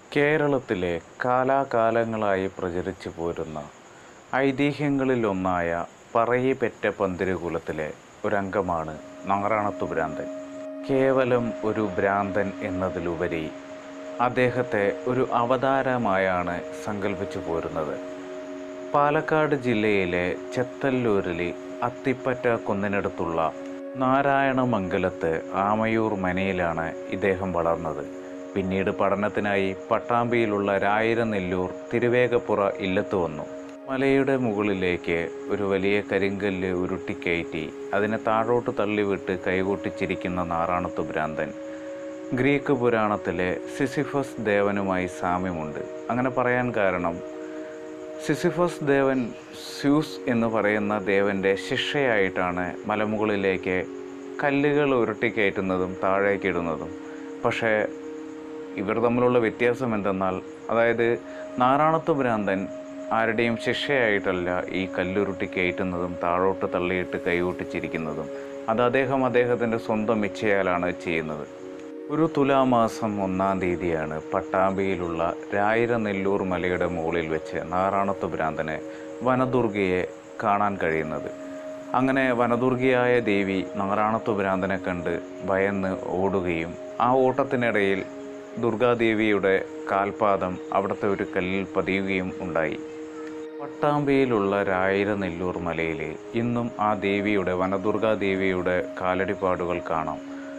കേരളത്തിലെ കാലാകാലങ്ങളായി പ്രചരിച്ചു പോരുന്ന ഐതിഹ്യങ്ങളിലൊന്നായ പറയിപ്പെറ്റ പന്തിരുകുലത്തിലെ ഒരംഗമാണ് നാറാണത്തു ഭ്രാന്തൻ കേവലം ഒരു ഭ്രാന്തൻ എന്നതിലുപരി അദ്ദേഹത്തെ ഒരു അവതാരമായാണ് സങ്കല്പിച്ചു പോരുന്നത് പാലക്കാട് ജില്ലയിലെ ചെത്തല്ലൂരിൽ അത്തിപ്പറ്റ കുന്നിനടുത്തുള്ള നാരായണമംഗലത്ത് ആമയൂർ മനയിലാണ് ഇദ്ദേഹം വളർന്നത് പിന്നീട് പഠനത്തിനായി പട്ടാമ്പിയിലുള്ള രായിരനെല്ലൂർ തിരുവേഗപ്പുറ ഇല്ലത്ത് വന്നു മലയുടെ മുകളിലേക്ക് ഒരു വലിയ കരിങ്കല്ല് ഉരുട്ടിക്കയറ്റി അതിനെ താഴോട്ട് തള്ളിവിട്ട് കൈകൊട്ടിച്ചിരിക്കുന്ന നാറാണത്തു ഭ്രാന്തൻ ഗ്രീക്ക് പുരാണത്തിലെ സിസിഫസ് ദേവനുമായി സാമ്യമുണ്ട് അങ്ങനെ പറയാൻ കാരണം സിസിഫസ് ദേവൻ സ്യൂസ് എന്ന് പറയുന്ന ദേവൻ്റെ ശിക്ഷയായിട്ടാണ് മലമുകളിലേക്ക് കല്ലുകൾ ഉരുട്ടിക്കയറ്റുന്നതും താഴേക്കിടുന്നതും പക്ഷേ ഇവർ തമ്മിലുള്ള വ്യത്യാസം എന്തെന്നാൽ അതായത് നാറാണത്ത് ഭ്രാന്തൻ ആരുടെയും ശിക്ഷയായിട്ടല്ല ഈ കല്ലുരുട്ടി കയറ്റുന്നതും താഴോട്ട് തള്ളിയിട്ട് കൈകൊട്ടിച്ചിരിക്കുന്നതും അത് അദ്ദേഹം അദ്ദേഹത്തിൻ്റെ സ്വന്തം ഇച്ഛയാലാണ് ചെയ്യുന്നത് ഒരു തുലാമാസം ഒന്നാം തീയതിയാണ് പട്ടാമ്പിയിലുള്ള രായിരനെല്ലൂർ മലയുടെ മുകളിൽ വെച്ച് നാറാണത്ത് ഭ്രാന്തനെ വനദുർഗയെ കാണാൻ കഴിയുന്നത് അങ്ങനെ വനദുർഗയായ ദേവി നാറാണത്ത് ഭ്രാന്തനെ കണ്ട് ഭയന്ന് ഓടുകയും ആ ഓട്ടത്തിനിടയിൽ ദുർഗാദേവിയുടെ കാൽപാദം അവിടുത്തെ ഒരു കല്ലിൽ പതിയുകയും ഉണ്ടായി പട്ടാമ്പിയിലുള്ള രായിരനെല്ലൂർ മലയിൽ ഇന്നും ആ ദേവിയുടെ വനദുർഗാ ദേവിയുടെ കാലടിപ്പാടുകൾ കാണാം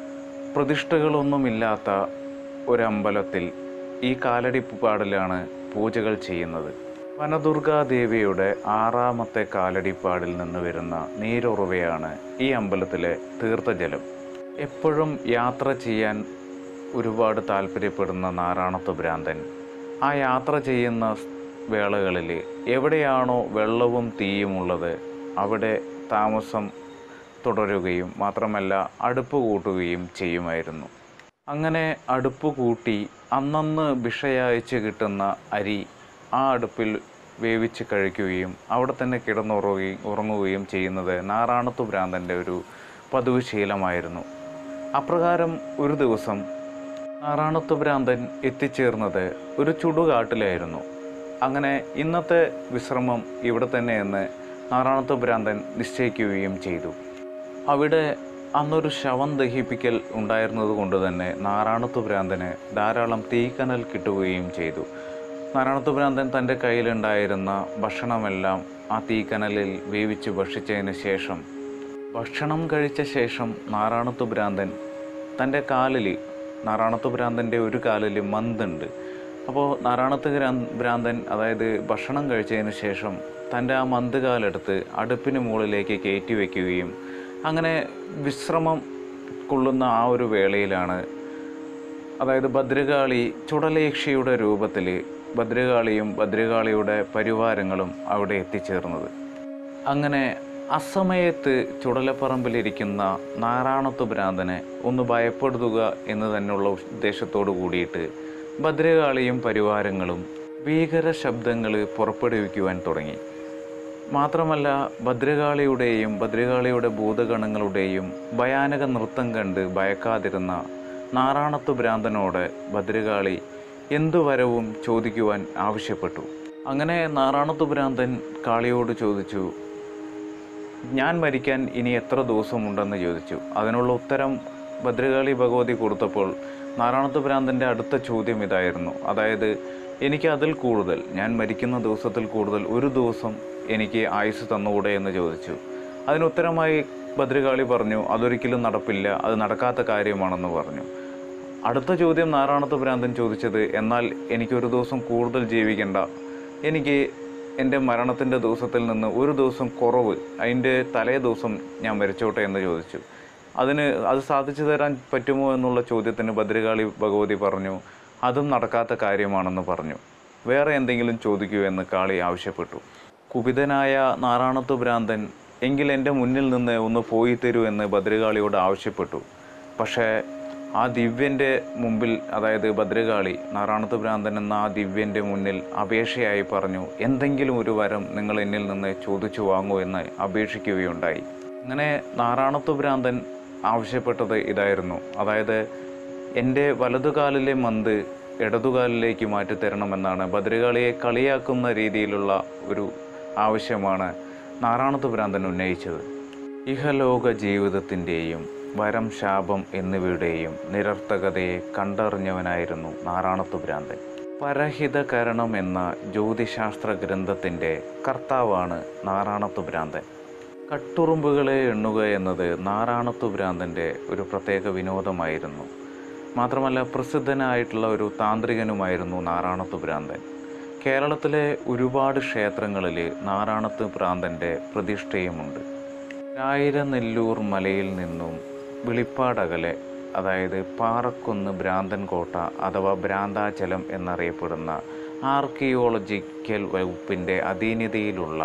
പ്രതിഷ്ഠകളൊന്നുമില്ലാത്ത ഒരമ്പലത്തിൽ ഈ കാലടിപ്പാടിലാണ് പൂജകൾ ചെയ്യുന്നത് വനദുർഗാ ദേവിയുടെ ആറാമത്തെ കാലടിപ്പാടിൽ നിന്ന് വരുന്ന നീരുറവയാണ് ഈ അമ്പലത്തിലെ തീർത്ഥജലം എപ്പോഴും യാത്ര ചെയ്യാൻ ഒരുപാട് താല്പര്യപ്പെടുന്ന നാരായണത്വ ഭ്രാന്തൻ ആ യാത്ര ചെയ്യുന്ന വേളകളിൽ എവിടെയാണോ വെള്ളവും തീയും ഉള്ളത് അവിടെ താമസം തുടരുകയും മാത്രമല്ല അടുപ്പ് കൂട്ടുകയും ചെയ്യുമായിരുന്നു അങ്ങനെ അടുപ്പ് കൂട്ടി അന്നന്ന് ഭിക്ഷയയച്ച് കിട്ടുന്ന അരി ആ അടുപ്പിൽ വേവിച്ച് കഴിക്കുകയും അവിടെ തന്നെ കിടന്നുറങ്ങുകയും ഉറങ്ങുകയും ചെയ്യുന്നത് നാറാണത്തു ഭ്രാന്തൻ്റെ ഒരു പതിവ് ശീലമായിരുന്നു അപ്രകാരം ഒരു ദിവസം നാറാണത്തു ഭ്രാന്തൻ എത്തിച്ചേർന്നത് ഒരു ചുടുകാട്ടിലായിരുന്നു അങ്ങനെ ഇന്നത്തെ വിശ്രമം ഇവിടെ തന്നെയെന്ന് നാറാണത്തു ഭ്രാന്തൻ നിശ്ചയിക്കുകയും ചെയ്തു അവിടെ അന്നൊരു ശവം ദഹിപ്പിക്കൽ ഉണ്ടായിരുന്നത് കൊണ്ട് തന്നെ നാറാണത്തു ഭ്രാന്തന് ധാരാളം തീക്കനൽ കിട്ടുകയും ചെയ്തു നാരായണത്തു ഭ്രാന്തൻ തൻ്റെ കയ്യിലുണ്ടായിരുന്ന ഭക്ഷണമെല്ലാം ആ തീക്കനലിൽ വേവിച്ച് ഭക്ഷിച്ചതിന് ശേഷം ഭക്ഷണം കഴിച്ച ശേഷം നാറാണത്തു ഭ്രാന്തൻ തൻ്റെ കാലിൽ നാറാണത്തു ഭ്രാന്തൻ്റെ ഒരു കാലിൽ മന്തുണ്ട് അപ്പോൾ നാറാണത്ത് ഗ്രാ- ഭ്രാന്തൻ അതായത് ഭക്ഷണം കഴിച്ചതിന് ശേഷം തൻ്റെ ആ മന്ത് കാലെടുത്ത് അടുപ്പിന് മുകളിലേക്ക് കയറ്റി വയ്ക്കുകയും അങ്ങനെ വിശ്രമം കൊള്ളുന്ന ആ ഒരു വേളയിലാണ് അതായത് ഭദ്രകാളി ചുടലേക്ഷിയുടെ രൂപത്തിൽ ഭദ്രകാളിയും ഭദ്രകാളിയുടെ പരിവാരങ്ങളും അവിടെ എത്തിച്ചേർന്നത് അങ്ങനെ അസമയത്ത് ചുടലപ്പറമ്പിലിരിക്കുന്ന നാറാണത്തു ഭ്രാന്തനെ ഒന്ന് ഭയപ്പെടുത്തുക എന്ന് തന്നെയുള്ള ഉദ്ദേശത്തോടു കൂടിയിട്ട് ഭദ്രകാളിയും പരിവാരങ്ങളും ഭീകര ശബ്ദങ്ങൾ പുറപ്പെടുവിക്കുവാൻ തുടങ്ങി മാത്രമല്ല ഭദ്രകാളിയുടെയും ഭദ്രകാളിയുടെ ഭൂതഗണങ്ങളുടെയും ഭയാനക നൃത്തം കണ്ട് ഭയക്കാതിരുന്ന നാറാണത്തു ഭ്രാന്തനോട് ഭദ്രകാളി എന്തു വരവും ചോദിക്കുവാൻ ആവശ്യപ്പെട്ടു അങ്ങനെ നാറാണത്തു ഭ്രാന്തൻ കാളിയോട് ചോദിച്ചു ഞാൻ മരിക്കാൻ ഇനി എത്ര ദിവസമുണ്ടെന്ന് ചോദിച്ചു അതിനുള്ള ഉത്തരം ഭദ്രകാളി ഭഗവതി കൊടുത്തപ്പോൾ നാരായണത്ത് ഭ്രാന്തൻ്റെ അടുത്ത ചോദ്യം ഇതായിരുന്നു അതായത് എനിക്ക് അതിൽ കൂടുതൽ ഞാൻ മരിക്കുന്ന ദിവസത്തിൽ കൂടുതൽ ഒരു ദിവസം എനിക്ക് ആയുസ് തന്നുകൂടെ എന്ന് ചോദിച്ചു അതിനുത്തരമായി ഭദ്രകാളി പറഞ്ഞു അതൊരിക്കലും നടപ്പില്ല അത് നടക്കാത്ത കാര്യമാണെന്ന് പറഞ്ഞു അടുത്ത ചോദ്യം നാരായണത്ത് ഭ്രാന്തൻ ചോദിച്ചത് എന്നാൽ എനിക്കൊരു ദിവസം കൂടുതൽ ജീവിക്കേണ്ട എനിക്ക് എൻ്റെ മരണത്തിൻ്റെ ദിവസത്തിൽ നിന്ന് ഒരു ദിവസം കുറവ് അതിൻ്റെ തലേ ദിവസം ഞാൻ മരിച്ചോട്ടെ എന്ന് ചോദിച്ചു അതിന് അത് സാധിച്ചു തരാൻ പറ്റുമോ എന്നുള്ള ചോദ്യത്തിന് ഭദ്രകാളി ഭഗവതി പറഞ്ഞു അതും നടക്കാത്ത കാര്യമാണെന്ന് പറഞ്ഞു വേറെ എന്തെങ്കിലും ചോദിക്കൂ എന്ന് കാളി ആവശ്യപ്പെട്ടു കുപിതനായ നാറാണത്തു ഭ്രാന്തൻ എങ്കിൽ എൻ്റെ മുന്നിൽ നിന്ന് ഒന്ന് പോയി തരൂ എന്ന് ഭദ്രകാളിയോട് ആവശ്യപ്പെട്ടു പക്ഷേ ആ ദിവ്യൻ്റെ മുമ്പിൽ അതായത് ഭദ്രകാളി നാറാണത്ത് ഭ്രാന്തൻ എന്ന ആ ദിവ്യൻ്റെ മുന്നിൽ അപേക്ഷയായി പറഞ്ഞു എന്തെങ്കിലും ഒരു വരം നിങ്ങൾ എന്നിൽ നിന്ന് ചോദിച്ചു വാങ്ങൂ എന്ന് അപേക്ഷിക്കുകയുണ്ടായി അങ്ങനെ നാറാണത്ത് ഭ്രാന്തൻ ആവശ്യപ്പെട്ടത് ഇതായിരുന്നു അതായത് എൻ്റെ വലതുകാലിലെ മന്ത് ഇടതുകാലിലേക്ക് മാറ്റി തരണമെന്നാണ് ഭദ്രകാളിയെ കളിയാക്കുന്ന രീതിയിലുള്ള ഒരു ആവശ്യമാണ് നാറാണത്ത് ഭ്രാന്തൻ ഉന്നയിച്ചത് ഇഹലോക ജീവിതത്തിൻ്റെയും വരം ശാപം എന്നിവയുടെയും നിരർത്ഥകതയെ കണ്ടറിഞ്ഞവനായിരുന്നു നാറാണത്ത് ഭ്രാന്തൻ പരഹിതകരണം എന്ന ജ്യോതിശാസ്ത്ര ഗ്രന്ഥത്തിൻ്റെ കർത്താവാണ് നാറാണത്ത് ഭ്രാന്തൻ കട്ടുറുമ്പുകളെ എണ്ണുക എന്നത് നാറാണത്ത് ഭ്രാന്തൻ്റെ ഒരു പ്രത്യേക വിനോദമായിരുന്നു മാത്രമല്ല പ്രസിദ്ധനായിട്ടുള്ള ഒരു താന്ത്രികനുമായിരുന്നു നാറാണത്ത് ഭ്രാന്തൻ കേരളത്തിലെ ഒരുപാട് ക്ഷേത്രങ്ങളിൽ നാറാണത്ത് ഭ്രാന്തൻ്റെ പ്രതിഷ്ഠയുമുണ്ട് രായിരനെല്ലൂർ മലയിൽ നിന്നും വെളിപ്പാടകലെ അതായത് പാറക്കുന്ന് ഭ്രാന്തൻ കോട്ട അഥവാ ഭ്രാന്താചലം എന്നറിയപ്പെടുന്ന ആർക്കിയോളജിക്കൽ വകുപ്പിൻ്റെ അധീനതയിലുള്ള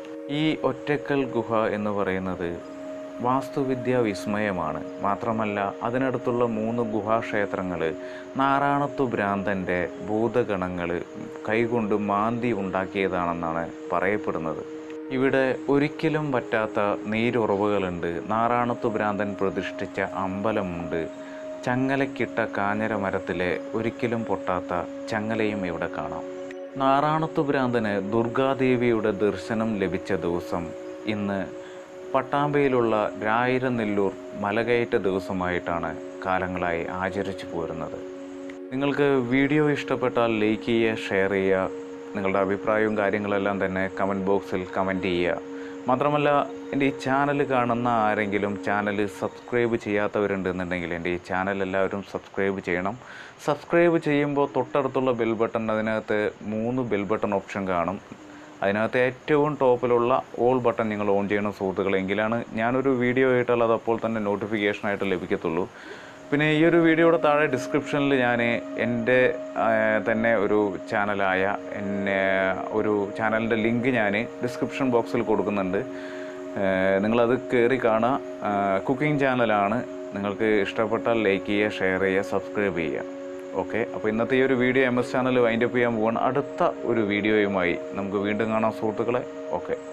ഈ ഒറ്റക്കൽ ഗുഹ എന്ന് പറയുന്നത് വാസ്തുവിദ്യാ വിസ്മയമാണ് മാത്രമല്ല അതിനടുത്തുള്ള മൂന്ന് ഗുഹാക്ഷേത്രങ്ങൾ നാറാണത്തു ഭ്രാന്തൻ്റെ ഭൂതഗണങ്ങൾ കൈകൊണ്ട് മാന്തി ഉണ്ടാക്കിയതാണെന്നാണ് പറയപ്പെടുന്നത് ഇവിടെ ഒരിക്കലും പറ്റാത്ത നീരുറവുകളുണ്ട് നാറാണത്തു ഭ്രാന്തൻ പ്രതിഷ്ഠിച്ച അമ്പലമുണ്ട് ചങ്ങലക്കിട്ട കാഞ്ഞര മരത്തിലെ ഒരിക്കലും പൊട്ടാത്ത ചങ്ങലയും ഇവിടെ കാണാം നാറാണത്തു ഭ്രാന്തന് ദുർഗാദേവിയുടെ ദർശനം ലഭിച്ച ദിവസം ഇന്ന് പട്ടാമ്പയിലുള്ള രായിരനെല്ലൂർ മലകയറ്റ ദിവസമായിട്ടാണ് കാലങ്ങളായി ആചരിച്ചു പോരുന്നത് നിങ്ങൾക്ക് വീഡിയോ ഇഷ്ടപ്പെട്ടാൽ ലൈക്ക് ചെയ്യുക ഷെയർ ചെയ്യുക നിങ്ങളുടെ അഭിപ്രായവും കാര്യങ്ങളെല്ലാം തന്നെ കമൻറ്റ് ബോക്സിൽ കമൻറ്റ് ചെയ്യുക മാത്രമല്ല എൻ്റെ ഈ ചാനൽ കാണുന്ന ആരെങ്കിലും ചാനൽ സബ്സ്ക്രൈബ് ചെയ്യാത്തവരുണ്ടെന്നുണ്ടെങ്കിൽ എൻ്റെ ഈ ചാനൽ എല്ലാവരും സബ്സ്ക്രൈബ് ചെയ്യണം സബ്സ്ക്രൈബ് ചെയ്യുമ്പോൾ തൊട്ടടുത്തുള്ള ബെൽ ബട്ടൺ അതിനകത്ത് മൂന്ന് ബെൽ ബട്ടൺ ഓപ്ഷൻ കാണും അതിനകത്ത് ഏറ്റവും ടോപ്പിലുള്ള ഓൾ ബട്ടൺ നിങ്ങൾ ഓൺ ചെയ്യണം സുഹൃത്തുക്കളെ എങ്കിലാണ് ഞാനൊരു വീഡിയോ ആയിട്ടുള്ളത് അത് അപ്പോൾ തന്നെ നോട്ടിഫിക്കേഷനായിട്ട് ലഭിക്കത്തുള്ളൂ പിന്നെ ഈ ഒരു വീഡിയോയുടെ താഴെ ഡിസ്ക്രിപ്ഷനിൽ ഞാൻ എൻ്റെ ആ, തന്നെ ഒരു ചാനലായ എന്നെ ഒരു ചാനലിൻ്റെ ലിങ്ക് ഞാൻ ഡിസ്ക്രിപ്ഷൻ ബോക്സിൽ കൊടുക്കുന്നുണ്ട് ആ, നിങ്ങളത് കയറി കാണുക കുക്കിംഗ് ചാനലാണ് നിങ്ങൾക്ക് ഇഷ്ടപ്പെട്ടാൽ ലൈക്ക് ചെയ്യുക ഷെയർ ചെയ്യുക സബ്സ്ക്രൈബ് ചെയ്യുക ഓക്കെ അപ്പോൾ ഇന്നത്തെ ഈ ഒരു video M S channel wind up ചെയ്യാൻ പോവാണ് അടുത്ത ഒരു വീഡിയോയുമായി നമുക്ക് വീണ്ടും കാണാം സുഹൃത്തുക്കളെ ഓക്കെ